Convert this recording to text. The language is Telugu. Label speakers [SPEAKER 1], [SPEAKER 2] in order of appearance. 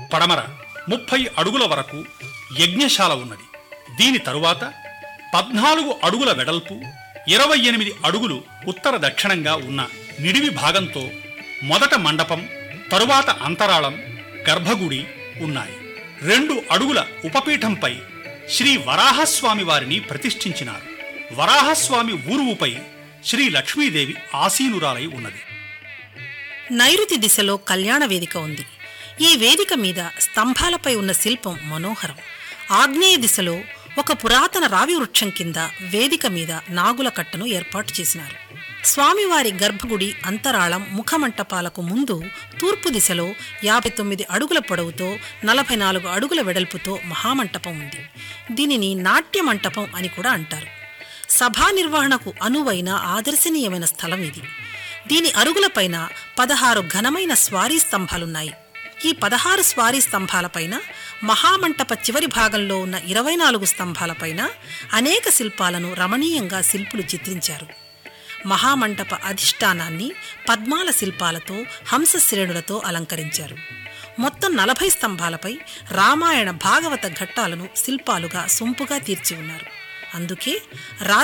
[SPEAKER 1] పడమర ముప్పై అడుగుల వరకు యజ్ఞశాల ఉన్నది దీని తరువాత పద్నాలుగు అడుగుల వెడల్పు ఇరవై ఎనిమిది అడుగులు ఉత్తర దక్షిణంగా ఉన్న నిడివి భాగంతో మొదట మండపం తరువాత అంతరాళం గర్భగుడి ఉన్నాయి రెండు అడుగుల ఉపపీఠంపై శ్రీ వరాహస్వామి వారిని ప్రతిష్ఠించినారు వరాహస్వామి ఊరువుపై శ్రీ లక్ష్మీదేవి ఆసీనురాలై ఉన్నది
[SPEAKER 2] నైరుతి దిశలో కళ్యాణ వేదిక ఉంది ఈ వేదిక మీద స్తంభాలపై ఉన్న శిల్పం మనోహరం ఆగ్నేయ దిశలో ఒక పురాతన రావి వృక్షం కింద వేదిక మీద నాగుల కట్టను ఏర్పాటు చేసినారు స్వామివారి గర్భగుడి అంతరాళం ముఖమంటపాలకు ముందు తూర్పు దిశలో యాభై తొమ్మిది అడుగుల పొడవుతో నలభై నాలుగు అడుగుల వెడల్పుతో మహామంటపం ఉంది దీనిని నాట్య మంటపం అని కూడా అంటారు సభా నిర్వహణకు అనువైన ఆదర్శనీయమైన స్థలం ఇది దీని అరుగులపైన పదహారు ఘనమైన స్వారీ స్తంభాలున్నాయి ఈ పదహారు స్వారీ స్తంభాలపైన మహామంటప చివరి భాగంలో ఉన్న ఇరవై నాలుగు స్తంభాలపైన అనేక శిల్పాలను రమణీయంగా శిల్పులు చిత్రించారు మహామంటప అధిష్టానాన్ని పద్మాల శిల్పాలతో హంసశ్రేణులతో అలంకరించారు మొత్తం నలభై స్తంభాలపై రామాయణ భాగవత ఘట్టాలను శిల్పాలుగా సొంపుగా తీర్చి ఉన్నారు అందుకే రా